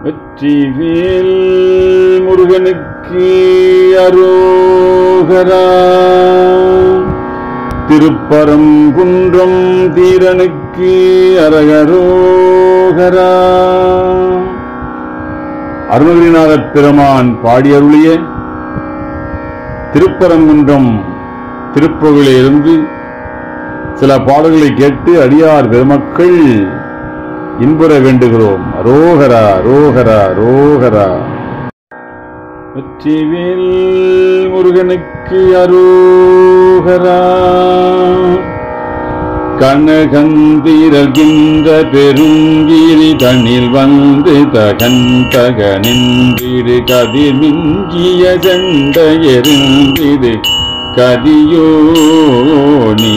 வெற்றிவேல் முருகனுக்கு அரோகரா திருப்பரங்குன்றம் தீரனுக்கு அரகரோகரா அருணகிரிநாதப் பெருமான் பாடியருளிய திருப்பரங்குன்றம் திருப்புகளிலிருந்து சில பாடல்களை கேட்டு அடியார் பெருமக்கள் இன்புற வேண்டுகிறோம் ரோகரா ரோகரா ரோகரா வெற்றிவேல் முருகனுக்கு அரோகரா கனகந்திரகின்ற பெருங்கீரி தண்ணில் வந்து தகந்தக நின்றிடு கதிர் மிஞ்சிய சண்ட எரிந்திடு கதியோ நீ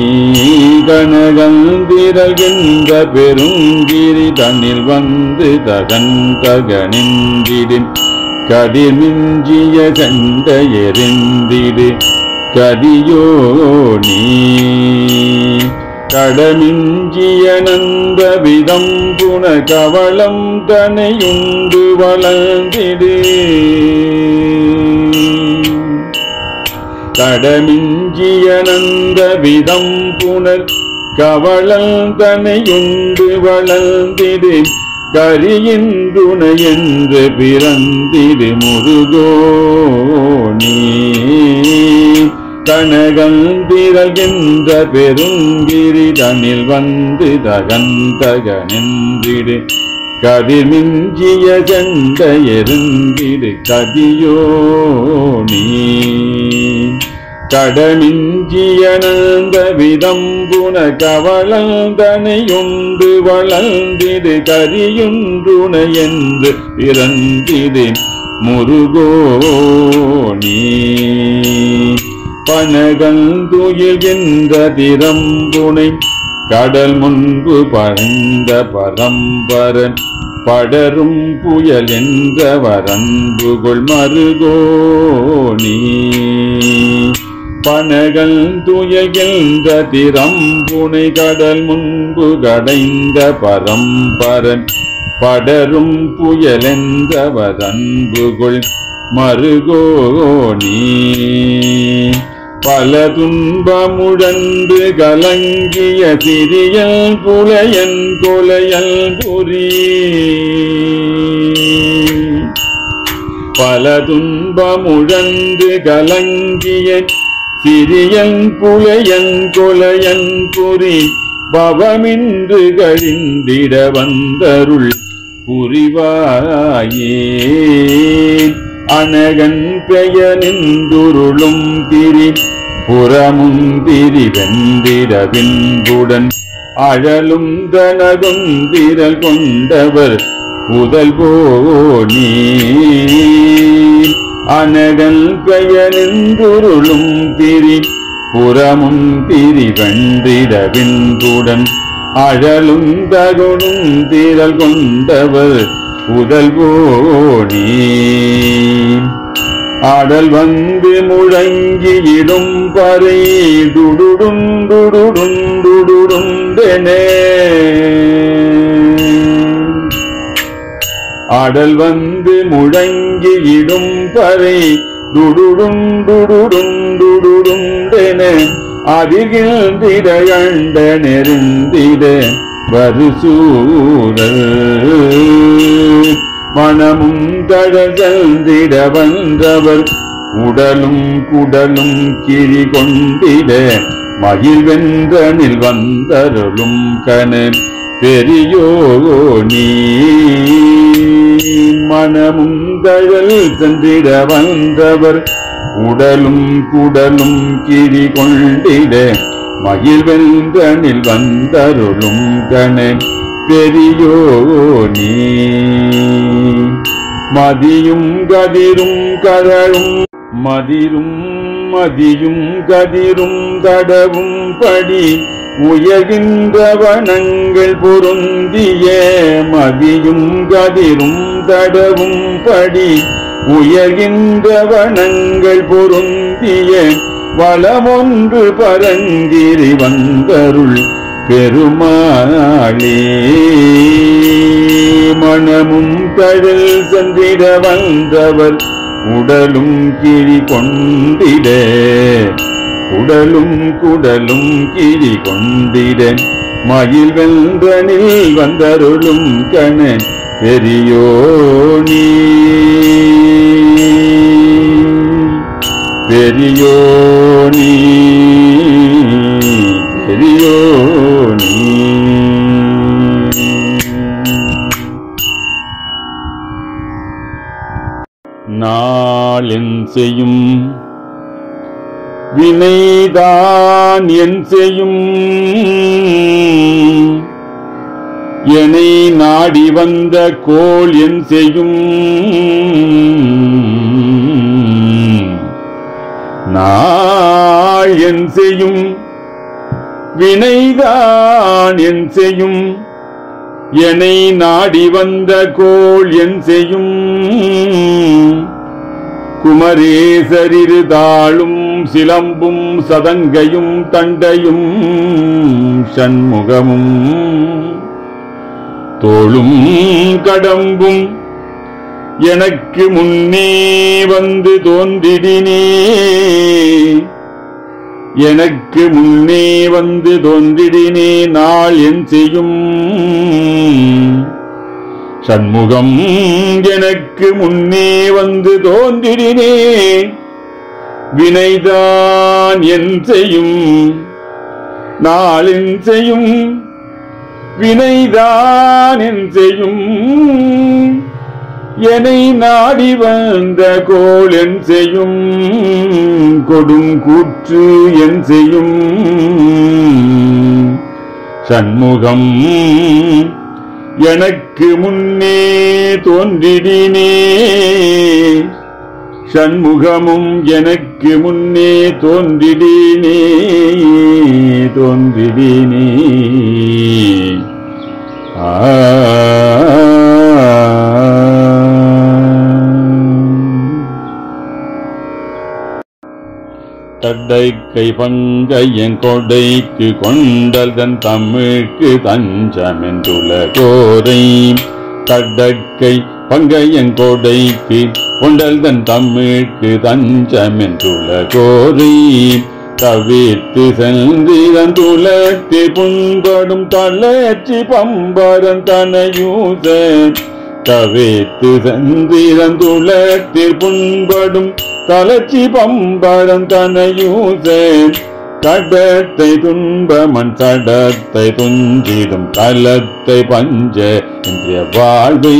கனகந்திரகின்ற பெருங்கீரி தண்ணில் வந்து தகந்தக நின்றிடு கதிர் மிஞ்சிய சண்ட எரிந்திடு கதியோ நீ கடமிஞ்சிய நந்த விதம் புன கவளம் தனையுண்டு வளர்ந்திடு கடமிஞ்சிய நந்த விதம் புனர் கவளம் தனையுண்டு வளர்ந்திடு கரியின் துணை என்று பிறந்திடு முருகோணி கனகந்திரகின்ற பெருங்கிரி தனில் வந்து தகந்தக நின்றிடு கதிர் மிஞ்சிய சண்ட எருந்திடு கதியோ நீ கடமிஞ்சிய நந்த விதம்புன கவளந்தனையுண்டு வளர்ந்திடு கரியுன்றுண என்று பிறந்திடு முருகோணி பனகந்துயில்கின்ற திறம்புனை கடல் முன்பு பறந்த பரம்பரன் படரும் புயல் என்ற வரன்புகள் மருகோணி பனகல் துயகின்ற திறம்புனை கடல் முன்பு கடைந்த பரம்பரன் படரும் புயலென்ற வரன்புகள் மருகோணி பல துன்பமுழந்து கலங்கிய சிறியல் புலையன் கொலையல் புரி பல துன்பமுழந்து கலங்கிய சிறியன் புலையன் கொலையன் புரி பவமின்று கழிந்திட வந்தருள் புரிவாயே அனகன் பெயனிந்துருளும் திரி புறமும் திரி வெந்திட பின்புடன் அழலும் தனதும் திரள் கொண்டவர் புதல் போனி அனகன் பெயனிந்துருளும் திரி புறமும் திரி வெந்திட பின்புடன் அழலும் தகுனும் திரள் கொண்டவர் புதல்வோனி ஆடல் வந்து முழங்கியிடும் பறை துடுடுண்டுடுடுண்டுடுண்டெனே ஆடல் வந்து முழங்கியிடும் பறை துடுடுண்டுடுடுண்டுடுண்டென அதிகிழ்ந்திட கண்ட நெருந்திட வருசூரல் மனமும் தழந்திட வந்தவர் உடலும் குடலும் கிரி கொண்டிட மகிழ்வென்றனில் வந்தருளும் கண பெரியோ நீ மனமும் தழல் சென்றிட வந்தவர் உடலும் குடலும் கிரி கொண்டிட மகிழ்வென்றனில் வந்தருளும் கண பெரியோ நீ மதியும் கதிரும் கரழும் மதிரும் மதியும் கதிரும் தடவும் படி உயர்கின்ற வனங்கள் பொருந்திய மதியும் கதிரும் தடவும் படி உயர்கின்ற வனங்கள் பொருந்திய வளமொன்று பரங்கிரி வந்தருள் பெருமாளே மனமும் கடல் சென்றிட வந்தவர் உடலும் கிழி கொண்டிட உடலும் குடலும் கிழி கொண்டிட மயில் வென்றனில் வந்தருளும் கண பெரியோனி பெரியோனி பெரியோனி நாளென் செய்யும் வினைதான் என் செய்யும் என்னை நாடி வந்த கோள் என் செய்யும் நாள் என் செய்யும் வினைதான் என் செய்யும் என்னை நாடி வந்த கோள் என் செய்யும் குமரேசரிரு தாளும் சிலம்பும் சதங்கையும் தண்டையும் சண்முகமும் தோளும் கடம்பும் எனக்கு முன்னே வந்து தோன்றிடினே எனக்கு முன்னே வந்து தோன்றிடினே நாள் என் செய்யும் சண்முகம் எனக்கு முன்னே வந்து தோன்றிடினே வினைதான் என் செய்யும் நாளின் செய்யும் வினைதான் என் செய்யும் என்னை நாடி வந்த கோள் என் செய்யும் கொடும் கூற்று என் செய்யும் சண்முகம் எனக்கு முன்னே தோன்றிடினே சண்முகமும் எனக்கு முன்னே தோன்றிடினே தோன்றிடினே தட்டை கை பங்கையன் கொடைக்கு கொண்டல் தன் தமிழ்க்கு தஞ்சமென்றுள்ள கோரை தட்டக்கை பங்கையன் கொடைக்கு கொண்டல் தன் தமிழ்க்கு தஞ்சமென்றுள்ள கோரை தவிர்த்து சென்றிரன் துளத்தி புண்படும் தளர்ச்சி பம்பரன் தனையூச தவிர்த்து சென்றிரன் துளத்தில் புண்படும் தளர்ச்சி பம்பரன் தனையூச கடத்தை துன்பமன் சடத்தை துஞ்சிடும் கலத்தை பஞ்ச இன்றைய வாழ்வை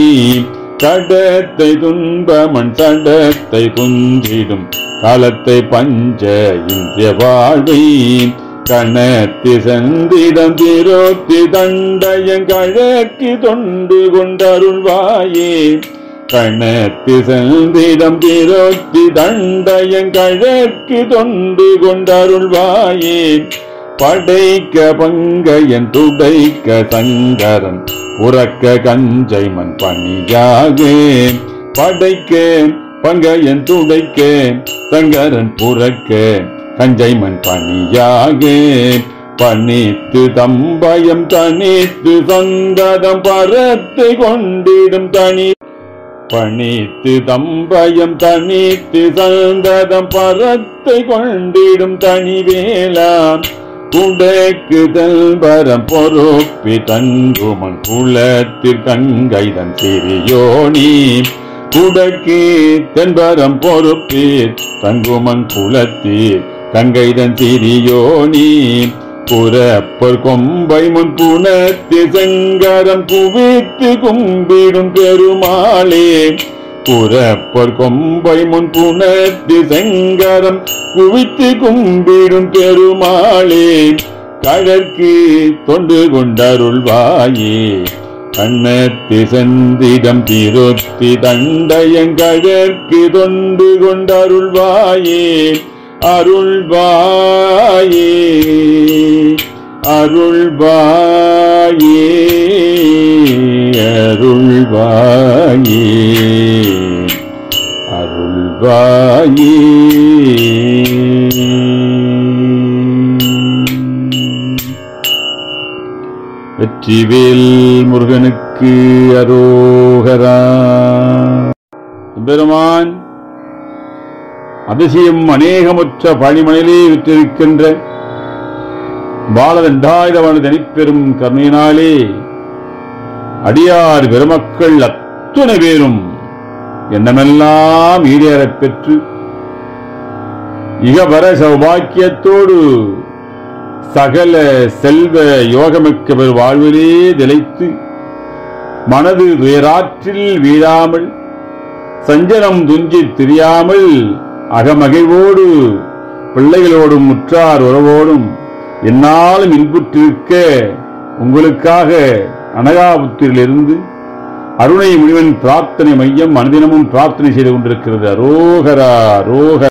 கடத்தை துன்பமன் சடத்தை துஞ்சிடும் காலத்தை பஞ்ச இந்திய வாழ்வை கணத்தி செந்திடம் திரோத்தி தண்டயங்கழக்கு தொண்டு கொண்டருள்வாயே கணத்தி செந்திடம் திரோத்தி தண்டயங்கழக்கு தொண்டு கொண்டருள்வாயே படைக்க பங்கையன் துடைக்க சங்கரன் புறக்க கஞ்சை மண் பணியாக படைக்க பங்கையன் துடைக்க சங்கரன் புறக்க கஞ்சை மண் பணியாக பணித்து தம்பயம் தனித்து சந்ததம் பரத்தை கொண்டிடும் தனி பணித்து தம்பயம் தனித்து சந்ததம் பரத்தை கொண்டிடும் தனி வேளாம் குடக்கு தல்பரம் பொறுப்பி தங்குமன் குலத்தில் கங்கைதன் சிறியோனி குடக்கு தென்பரம் பொறுப்பீர் தங்குமன் குலத்தீர் கங்கைதன் சிறியோனி புறப்பர் கொம்பை முன் புனத்தி செங்கரம் குவித்து கும்பிடும் பெருமாளே புறப்பர் கொம்பை முன் புனத்தி செங்கரம் குவித்து கும்பிடும் பெருமாளே கழற்கு தொண்டு கொண்டருள்வாயே கண்ணத்தி செந்திடம் திருத்தி தண்டயங்கழற்கு தொண்டு கொண்டருள்வாயே அருள்வாயே அருள்வாயே அருள்வாயே அருள்வாயே வெற்றிவேல் முருகனுக்கு அரோகரா பெருமான் அதிசயம் அநேகமற்ற பணிமணிலே விற்றிருக்கின்ற பால இரண்டாயிரவான தனிப்பெரும் கருணையினாலே அடியார் பெருமக்கள் அத்துணை பேரும் எண்ணமெல்லாம் ஈடேறப் பெற்று இகவர சௌபாக்கியத்தோடு சகல செல்வ யோகமிக்க பெரு வாழ்விலே நிலைத்து மனது துயராற்றில் வீழாமல் சஞ்சலம் துஞ்சித் தெரியாமல் அகமகிழ்வோடு பிள்ளைகளோடும் முற்றார் உறவோடும் என்னாலும் இன்புற்றிருக்க உங்களுக்காக அனகாபுத்திரிலிருந்து அருணை முனிவன் பிரார்த்தனை மையம் அனுதினமும் பிரார்த்தனை செய்து கொண்டிருக்கிறது அரோகரா ரோகரா